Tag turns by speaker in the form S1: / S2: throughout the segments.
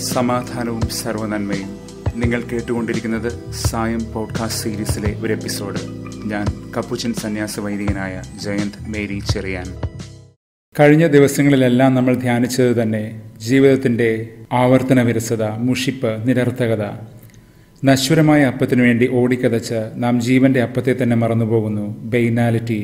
S1: സമാധാനവും സർവനന്മയും നിങ്ങൾ കേട്ടുകൊണ്ടിരിക്കുന്നത് സായം പോഡ്കാസ്റ്റ് സീരീസിലെ ഒരു എപ്പിസോഡ് ഞാൻ കപ്പുച്ചൻ സന്യാസ വൈദികനായ ജയന്ത് മേരി ചെറിയാൻ കഴിഞ്ഞ ദിവസങ്ങളിലെല്ലാം നമ്മൾ ധ്യാനിച്ചത് തന്നെ ജീവിതത്തിൻ്റെ ആവർത്തന വിരസത മുഷിപ്പ് നിരർത്ഥകത നശ്വരമായ അപ്പത്തിനു വേണ്ടി ഓടിക്കതച്ച് നാം ജീവന്റെ അപ്പത്തെ തന്നെ മറന്നുപോകുന്നു ബെയ്നാലിറ്റി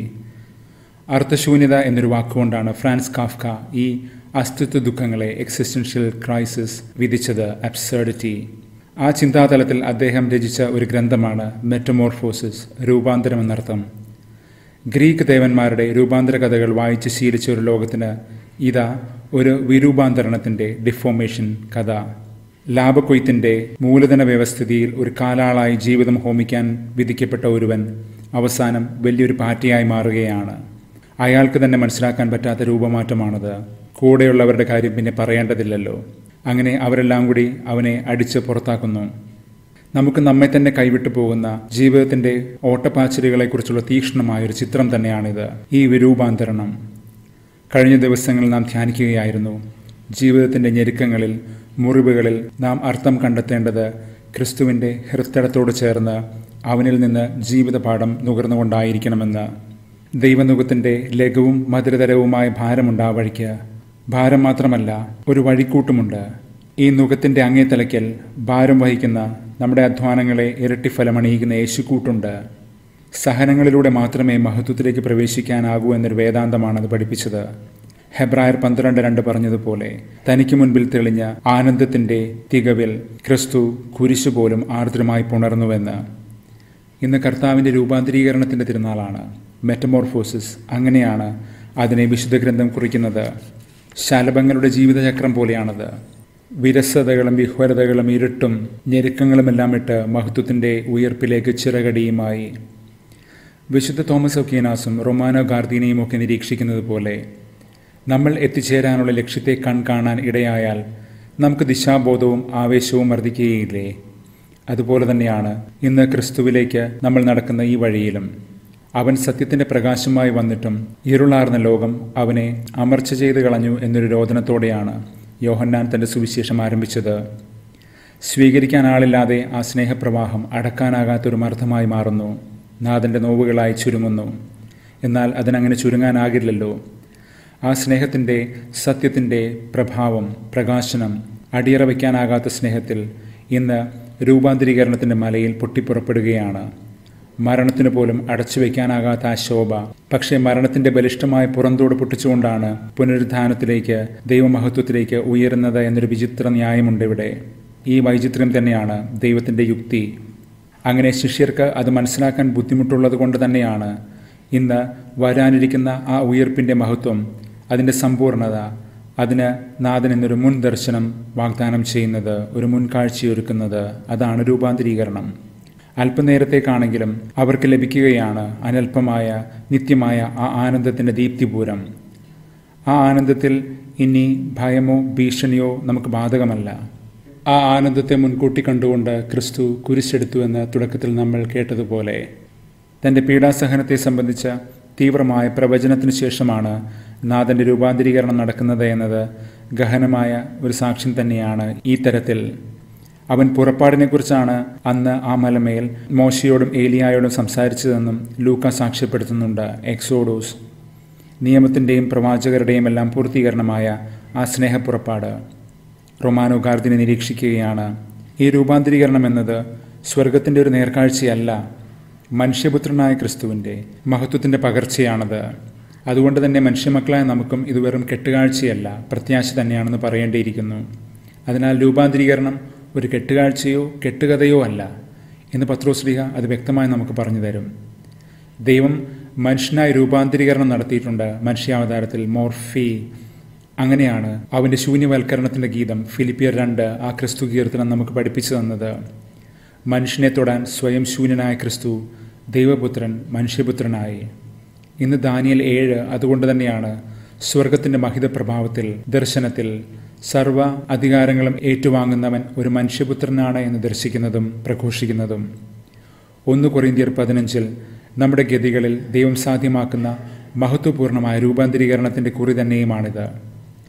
S1: അർത്ഥശൂന്യത എന്നൊരു വാക്കുകൊണ്ടാണ് ഫ്രാൻസ് കാഫ്ക ഈ അസ്തിത്വ ദുഃഖങ്ങളെ എക്സിസ്റ്റൻഷ്യൽ ക്രൈസിസ് വിധിച്ചത് അബ്സേർഡിറ്റി ആ ചിന്താതലത്തിൽ അദ്ദേഹം രചിച്ച ഒരു ഗ്രന്ഥമാണ് മെറ്റമോർഫോസിസ് രൂപാന്തരം എന്നർത്ഥം ഗ്രീക്ക് ദേവന്മാരുടെ രൂപാന്തര കഥകൾ വായിച്ച് ശീലിച്ച ഒരു ലോകത്തിന് ഇതാ ഒരു വിരൂപാന്തരണത്തിൻ്റെ ഡിഫോമേഷൻ കഥ ലാഭക്കൊയ്ത്തിൻ്റെ മൂലധന വ്യവസ്ഥിതിയിൽ ഒരു കാലാളായി ജീവിതം ഹോമിക്കാൻ വിധിക്കപ്പെട്ട ഒരുവൻ അവസാനം വലിയൊരു പാർട്ടിയായി മാറുകയാണ് അയാൾക്ക് തന്നെ മനസ്സിലാക്കാൻ പറ്റാത്ത രൂപമാറ്റമാണത് കൂടെയുള്ളവരുടെ കാര്യം പിന്നെ പറയേണ്ടതില്ലല്ലോ അങ്ങനെ അവരെല്ലാം കൂടി അവനെ അടിച്ച് പുറത്താക്കുന്നു നമുക്ക് നമ്മെ തന്നെ കൈവിട്ടു പോകുന്ന ജീവിതത്തിന്റെ ഓട്ടപ്പാച്ചിലുകളെക്കുറിച്ചുള്ള തീക്ഷ്ണമായ ഒരു ചിത്രം തന്നെയാണിത് ഈ വിരൂപാന്തരണം കഴിഞ്ഞ ദിവസങ്ങളിൽ നാം ധ്യാനിക്കുകയായിരുന്നു ജീവിതത്തിന്റെ ഞെരുക്കങ്ങളിൽ മുറിവുകളിൽ നാം അർത്ഥം കണ്ടെത്തേണ്ടത് ക്രിസ്തുവിന്റെ ഹൃത്തടത്തോട് ചേർന്ന് അവനിൽ നിന്ന് ജീവിതപാഠം നുകർന്നുകൊണ്ടായിരിക്കണമെന്ന് ദൈവനുഖത്തിന്റെ ലഘുവും മധുരതരവുമായ ഭാരമുണ്ട് ആ വഴിക്ക് ഭാരം മാത്രമല്ല ഒരു വഴിക്കൂട്ടുമുണ്ട് ഈ നുഖത്തിന്റെ അങ്ങേ തലയ്ക്കൽ ഭാരം വഹിക്കുന്ന നമ്മുടെ അധ്വാനങ്ങളെ ഇരട്ടി ഫലമണിയിക്കുന്ന യേശുക്കൂട്ടുണ്ട് സഹനങ്ങളിലൂടെ മാത്രമേ മഹത്വത്തിലേക്ക് പ്രവേശിക്കാനാകൂ എന്നൊരു വേദാന്തമാണത് പഠിപ്പിച്ചത് ഹെബ്രായർ പന്ത്രണ്ട് രണ്ട് പറഞ്ഞതുപോലെ തനിക്ക് മുൻപിൽ തെളിഞ്ഞ ആനന്ദത്തിന്റെ തികവിൽ ക്രിസ്തു കുരിശു പോലും ആർദ്രമായി പുണർന്നുവെന്ന് ഇന്ന് കർത്താവിന്റെ രൂപാന്തരീകരണത്തിന്റെ തിരുനാളാണ് മെറ്റമോർഫോസിസ് അങ്ങനെയാണ് അതിനെ വിശുദ്ധ ഗ്രന്ഥം കുറിക്കുന്നത് ശലഭങ്ങളുടെ ജീവിതചക്രം പോലെയാണത് വിരസതകളും വിഹ്വരതകളും ഇരുട്ടും ഞെരുക്കങ്ങളുമെല്ലാം ഇട്ട് മഹത്വത്തിന്റെ ഉയർപ്പിലേക്ക് ചിറകടിയുമായി വിശുദ്ധ തോമസ് ഒക്കീനാസും റൊമാനോ ഗാർദീനയും ഒക്കെ നിരീക്ഷിക്കുന്നത് പോലെ നമ്മൾ എത്തിച്ചേരാനുള്ള ലക്ഷ്യത്തെ കൺകാണാൻ ഇടയായാൽ നമുക്ക് ദിശാബോധവും ആവേശവും വർദ്ധിക്കുകയില്ലേ അതുപോലെ തന്നെയാണ് ഇന്ന് ക്രിസ്തുവിലേക്ക് നമ്മൾ നടക്കുന്ന ഈ വഴിയിലും അവൻ സത്യത്തിന്റെ പ്രകാശമായി വന്നിട്ടും ഇരുളാർന്ന ലോകം അവനെ അമർച്ച ചെയ്ത് കളഞ്ഞു എന്നൊരു രോദനത്തോടെയാണ് യോഹന്നാൻ തന്റെ സുവിശേഷം ആരംഭിച്ചത് സ്വീകരിക്കാൻ ആളില്ലാതെ ആ സ്നേഹപ്രവാഹം അടക്കാനാകാത്തൊരു മർദ്ദമായി മാറുന്നു നാഥന്റെ നോവുകളായി ചുരുങ്ങുന്നു എന്നാൽ അതിനങ്ങനെ ചുരുങ്ങാനാകില്ലല്ലോ ആ സ്നേഹത്തിൻ്റെ സത്യത്തിൻ്റെ പ്രഭാവം പ്രകാശനം അടിയറ വയ്ക്കാനാകാത്ത സ്നേഹത്തിൽ ഇന്ന് രൂപാന്തരീകരണത്തിൻ്റെ മലയിൽ പൊട്ടിപ്പുറപ്പെടുകയാണ് മരണത്തിന് പോലും അടച്ചു വയ്ക്കാനാകാത്ത ആ ശോഭ പക്ഷേ മരണത്തിന്റെ ബലിഷ്ഠമായ പുറന്തോട് പൊട്ടിച്ചുകൊണ്ടാണ് പുനരുദ്ധാനത്തിലേക്ക് ദൈവമഹത്വത്തിലേക്ക് ഉയരുന്നത് എന്നൊരു വിചിത്ര ന്യായമുണ്ട് ഇവിടെ ഈ വൈചിത്രം തന്നെയാണ് ദൈവത്തിന്റെ യുക്തി അങ്ങനെ ശിഷ്യർക്ക് അത് മനസ്സിലാക്കാൻ ബുദ്ധിമുട്ടുള്ളത് കൊണ്ട് തന്നെയാണ് ഇന്ന് വരാനിരിക്കുന്ന ആ ഉയർപ്പിന്റെ മഹത്വം അതിൻ്റെ സമ്പൂർണത അതിന് നാഥൻ എന്നൊരു മുൻ ദർശനം വാഗ്ദാനം ചെയ്യുന്നത് ഒരു മുൻകാഴ്ചയൊരുക്കുന്നത് അതാണ് രൂപാന്തരീകരണം അല്പനേരത്തേക്കാണെങ്കിലും അവർക്ക് ലഭിക്കുകയാണ് അനൽപമായ നിത്യമായ ആ ആനന്ദത്തിൻ്റെ ദീപ്തിപൂരം ആ ആനന്ദത്തിൽ ഇനി ഭയമോ ഭീഷണിയോ നമുക്ക് ബാധകമല്ല ആ ആനന്ദത്തെ മുൻകൂട്ടി കണ്ടുകൊണ്ട് ക്രിസ്തു കുരിശെടുത്തു എന്ന് തുടക്കത്തിൽ നമ്മൾ കേട്ടതുപോലെ തൻ്റെ പീഡാസഹനത്തെ സംബന്ധിച്ച തീവ്രമായ പ്രവചനത്തിന് ശേഷമാണ് നാഥന്റെ രൂപാന്തരീകരണം നടക്കുന്നത് എന്നത് ഗഹനമായ ഒരു സാക്ഷ്യം തന്നെയാണ് ഈ തരത്തിൽ അവൻ പുറപ്പാടിനെക്കുറിച്ചാണ് അന്ന് ആ മലമേൽ മോശയോടും ഏലിയായോടും സംസാരിച്ചതെന്നും ലൂക്ക സാക്ഷ്യപ്പെടുത്തുന്നുണ്ട് എക്സോഡോസ് നിയമത്തിൻ്റെയും പ്രവാചകരുടെയും എല്ലാം പൂർത്തീകരണമായ ആ സ്നേഹപ്പുറപ്പാട് റൊമാനോ ഗാർദിനെ നിരീക്ഷിക്കുകയാണ് ഈ രൂപാന്തരീകരണം എന്നത് സ്വർഗത്തിൻ്റെ ഒരു നേർക്കാഴ്ചയല്ല മനുഷ്യപുത്രനായ ക്രിസ്തുവിൻ്റെ മഹത്വത്തിൻ്റെ പകർച്ചയാണത് അതുകൊണ്ട് തന്നെ മനുഷ്യമക്കളായ നമുക്കും ഇത് വെറും കെട്ടുകാഴ്ചയല്ല പ്രത്യാശ തന്നെയാണെന്ന് പറയേണ്ടിയിരിക്കുന്നു അതിനാൽ രൂപാന്തരീകരണം ഒരു കെട്ടുകാഴ്ചയോ കെട്ടുകഥയോ അല്ല എന്ന് പത്രോശ്രീഹ അത് വ്യക്തമായി നമുക്ക് പറഞ്ഞു തരും ദൈവം മനുഷ്യനായി രൂപാന്തരീകരണം നടത്തിയിട്ടുണ്ട് മനുഷ്യാവതാരത്തിൽ മോർഫി അങ്ങനെയാണ് അവൻ്റെ ശൂന്യവൽക്കരണത്തിൻ്റെ ഗീതം ഫിലിപ്പിയർ രണ്ട് ആ ക്രിസ്തു കീർത്തനം നമുക്ക് പഠിപ്പിച്ചു തന്നത് മനുഷ്യനെ തൊടാൻ സ്വയം ശൂന്യനായ ക്രിസ്തു ദൈവപുത്രൻ മനുഷ്യപുത്രനായി ഇന്ന് ദാനിയൽ ഏഴ് അതുകൊണ്ട് തന്നെയാണ് സ്വർഗത്തിൻ്റെ മഹിത പ്രഭാവത്തിൽ ദർശനത്തിൽ സർവ അധികാരങ്ങളും ഏറ്റുവാങ്ങുന്നവൻ ഒരു മനുഷ്യപുത്രനാണ് എന്ന് ദർശിക്കുന്നതും പ്രഘോഷിക്കുന്നതും ഒന്ന് കൊറിന്തിയർ പതിനഞ്ചിൽ നമ്മുടെ ഗതികളിൽ ദൈവം സാധ്യമാക്കുന്ന മഹത്വപൂർണമായ രൂപാന്തരീകരണത്തിൻ്റെ കുറി തന്നെയുമാണിത്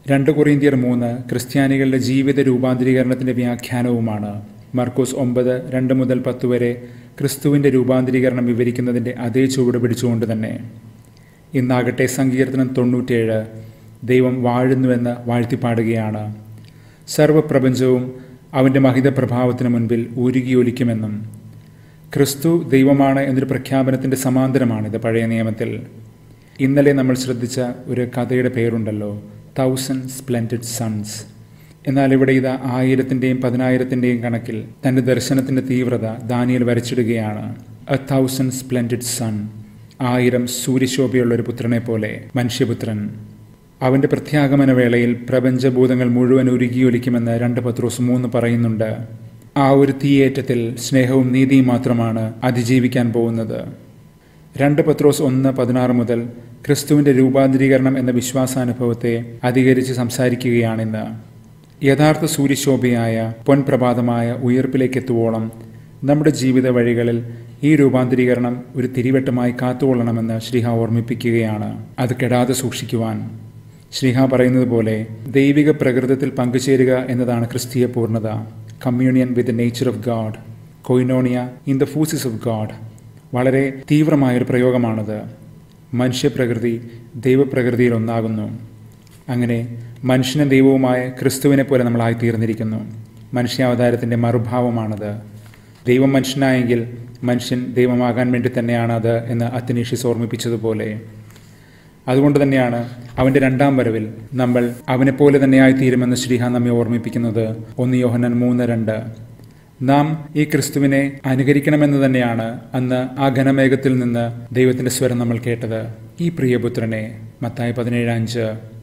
S1: രണ്ട് കൊറിന്തിയർ മൂന്ന് ക്രിസ്ത്യാനികളുടെ ജീവിത രൂപാന്തരീകരണത്തിന്റെ വ്യാഖ്യാനവുമാണ് മർക്കോസ് ഒമ്പത് രണ്ട് മുതൽ പത്ത് വരെ ക്രിസ്തുവിന്റെ രൂപാന്തരീകരണം വിവരിക്കുന്നതിന്റെ അതേ ചുവട് പിടിച്ചുകൊണ്ട് തന്നെ ഇന്നാകട്ടെ സങ്കീർത്തനം തൊണ്ണൂറ്റേഴ് ദൈവം വാഴുന്നുവെന്ന് വാഴ്ത്തിപ്പാടുകയാണ് സർവപ്രപഞ്ചവും അവൻ്റെ മഹിത പ്രഭാവത്തിന് മുൻപിൽ ഉരുകിയൊലിക്കുമെന്നും ക്രിസ്തു ദൈവമാണ് എന്നൊരു പ്രഖ്യാപനത്തിൻ്റെ സമാന്തരമാണിത് പഴയ നിയമത്തിൽ ഇന്നലെ നമ്മൾ ശ്രദ്ധിച്ച ഒരു കഥയുടെ പേരുണ്ടല്ലോ തൗസൻഡ് സ്പ്ലെൻഡഡ് സൺസ് എന്നാൽ ഇവിടെ ഇത് ആയിരത്തിൻ്റെയും പതിനായിരത്തിൻ്റെയും കണക്കിൽ തൻ്റെ ദർശനത്തിൻ്റെ തീവ്രത ദാനിയൽ വരച്ചിടുകയാണ് എ തൗസൻഡ് സ്പ്ലെൻഡഡ് സൺ ആയിരം സൂര്യശോഭയുള്ള ഒരു പുത്രനെ പോലെ മനുഷ്യപുത്രൻ അവന്റെ പ്രത്യാഗമന വേളയിൽ പ്രപഞ്ചഭൂതങ്ങൾ മുഴുവൻ ഉരുകിയൊലിക്കുമെന്ന് രണ്ട് പത്രോസ് മൂന്ന് പറയുന്നുണ്ട് ആ ഒരു തീയേറ്റത്തിൽ സ്നേഹവും നീതിയും മാത്രമാണ് അതിജീവിക്കാൻ പോകുന്നത് രണ്ട് പത്രോസ് ഒന്ന് പതിനാറ് മുതൽ ക്രിസ്തുവിന്റെ രൂപാന്തരീകരണം എന്ന വിശ്വാസാനുഭവത്തെ അധികരിച്ച് സംസാരിക്കുകയാണിന്ന് യഥാർത്ഥ സൂര്യശോഭയായ പൊൻപ്രഭാതമായ ഉയർപ്പിലേക്ക് എത്തുവോളം നമ്മുടെ ജീവിത വഴികളിൽ ഈ രൂപാന്തരീകരണം ഒരു തിരിവട്ടമായി കാത്തുകൊള്ളണമെന്ന് ശ്രീഹ ഓർമ്മിപ്പിക്കുകയാണ് അത് കെടാതെ സൂക്ഷിക്കുവാൻ ശ്രീഹ പറയുന്നത് പോലെ ദൈവിക പ്രകൃതത്തിൽ പങ്കുചേരുക എന്നതാണ് ക്രിസ്തീയ പൂർണ്ണത communion with nature of God കൊയിനോണിയ ഇൻ ദ ഫൂസിസ് ഓഫ് ഗാഡ് വളരെ തീവ്രമായൊരു പ്രയോഗമാണത് മനുഷ്യപ്രകൃതി ദൈവപ്രകൃതിയിൽ ഒന്നാകുന്നു അങ്ങനെ മനുഷ്യനും ദൈവവുമായ ക്രിസ്തുവിനെ പോലെ നമ്മളായി തീർന്നിരിക്കുന്നു മനുഷ്യാവതാരത്തിൻ്റെ മറുഭാവമാണത് ദൈവം മനുഷ്യനായെങ്കിൽ മനുഷ്യൻ ദൈവമാകാൻ വേണ്ടി തന്നെയാണ് അത് എന്ന് അത്തനീഷ്യസ് ഓർമ്മിപ്പിച്ചതുപോലെ അതുകൊണ്ട് തന്നെയാണ് അവൻ്റെ രണ്ടാം വരവിൽ നമ്മൾ അവനെപ്പോലെ തന്നെയായി തീരുമെന്ന് ശ്രീഹ നമ്മെ ഓർമ്മിപ്പിക്കുന്നത് ഒന്ന് യോഹനൻ മൂന്ന് രണ്ട് നാം ഈ ക്രിസ്തുവിനെ അനുകരിക്കണമെന്ന് തന്നെയാണ് അന്ന് ആ ഘനമേഘത്തിൽ നിന്ന് ദൈവത്തിൻ്റെ സ്വരം നമ്മൾ കേട്ടത് ഈ പ്രിയപുത്രനെ മത്തായി പതിനേഴ് അഞ്ച്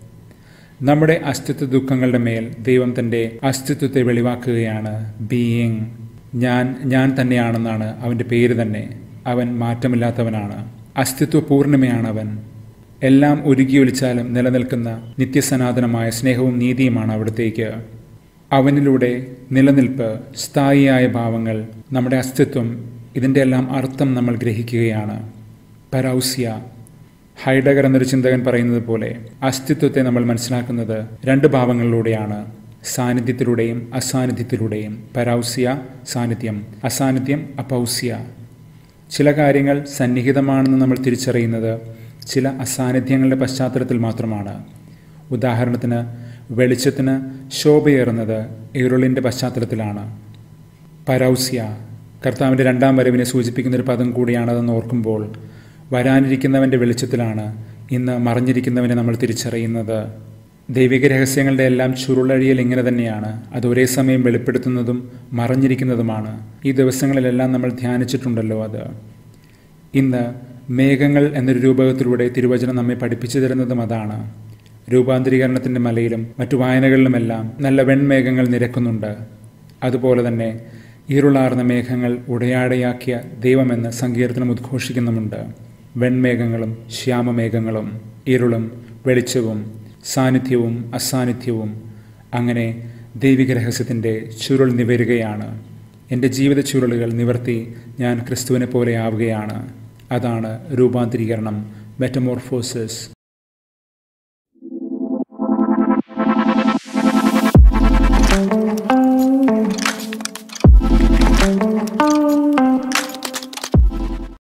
S1: നമ്മുടെ അസ്തിത്വ ദുഃഖങ്ങളുടെ മേൽ ദൈവം തൻ്റെ അസ്തിത്വത്തെ വെളിവാക്കുകയാണ് ബീയിങ് ഞാൻ ഞാൻ തന്നെയാണെന്നാണ് അവൻ്റെ പേര് തന്നെ അവൻ മാറ്റമില്ലാത്തവനാണ് അസ്തിത്വ പൂർണ്ണിമയാണ് അവൻ എല്ലാം ഒരുകിയൊലിച്ചാലും നിലനിൽക്കുന്ന നിത്യസനാതനമായ സ്നേഹവും നീതിയുമാണ് അവിടത്തേക്ക് അവനിലൂടെ നിലനിൽപ്പ് സ്ഥായിയായ ഭാവങ്ങൾ നമ്മുടെ അസ്തിത്വം ഇതിൻ്റെ എല്ലാം അർത്ഥം നമ്മൾ ഗ്രഹിക്കുകയാണ് പരൗസ്യ ഹൈഡഗർ എന്നൊരു ചിന്തകൻ പറയുന്നത് പോലെ അസ്തിത്വത്തെ നമ്മൾ മനസ്സിലാക്കുന്നത് രണ്ട് ഭാവങ്ങളിലൂടെയാണ് സാന്നിധ്യത്തിലൂടെയും അസാന്നിധ്യത്തിലൂടെയും പരൗസ്യ സാന്നിധ്യം അസാന്നിധ്യം അപൗസ്യ ചില കാര്യങ്ങൾ സന്നിഹിതമാണെന്ന് നമ്മൾ തിരിച്ചറിയുന്നത് ചില അസാന്നിധ്യങ്ങളുടെ പശ്ചാത്തലത്തിൽ മാത്രമാണ് ഉദാഹരണത്തിന് വെളിച്ചത്തിന് ശോഭയേറുന്നത് ഇരുളിൻ്റെ പശ്ചാത്തലത്തിലാണ് പരൗസ്യ കർത്താവിൻ്റെ രണ്ടാം വരവിനെ സൂചിപ്പിക്കുന്ന ഒരു പദം കൂടിയാണതെന്ന് ഓർക്കുമ്പോൾ വരാനിരിക്കുന്നവൻ്റെ വെളിച്ചത്തിലാണ് ഇന്ന് മറിഞ്ഞിരിക്കുന്നവനെ നമ്മൾ തിരിച്ചറിയുന്നത് ദൈവിക രഹസ്യങ്ങളുടെ എല്ലാം ചുരുളഴിയൽ ഇങ്ങനെ തന്നെയാണ് അത് ഒരേ സമയം വെളിപ്പെടുത്തുന്നതും മറഞ്ഞിരിക്കുന്നതുമാണ് ഈ ദിവസങ്ങളിലെല്ലാം നമ്മൾ ധ്യാനിച്ചിട്ടുണ്ടല്ലോ അത് ഇന്ന് മേഘങ്ങൾ എന്നൊരു രൂപകത്തിലൂടെ തിരുവചനം നമ്മെ പഠിപ്പിച്ചു തരുന്നതും അതാണ് രൂപാന്തരീകരണത്തിൻ്റെ മലയിലും മറ്റു വായനകളിലുമെല്ലാം നല്ല വെൺമേഘങ്ങൾ നിരക്കുന്നുണ്ട് അതുപോലെ തന്നെ ഇരുളാർന്ന മേഘങ്ങൾ ഉടയാടയാക്കിയ ദൈവമെന്ന് സങ്കീർത്തനം ഉദ്ഘോഷിക്കുന്നുമുണ്ട് വെൺമേഘങ്ങളും ശ്യാമമേഘങ്ങളും ഇരുളും വെളിച്ചവും സാന്നിധ്യവും അസാന്നിധ്യവും അങ്ങനെ ദൈവിക രഹസ്യത്തിൻ്റെ ചുരുൾ നിവരുകയാണ് എൻ്റെ ജീവിത ചുരുളുകൾ നിവർത്തി ഞാൻ ക്രിസ്തുവിനെ പോലെ ആവുകയാണ് അതാണ് രൂപാന്തരീകരണം മെറ്റമോർഫോസിസ്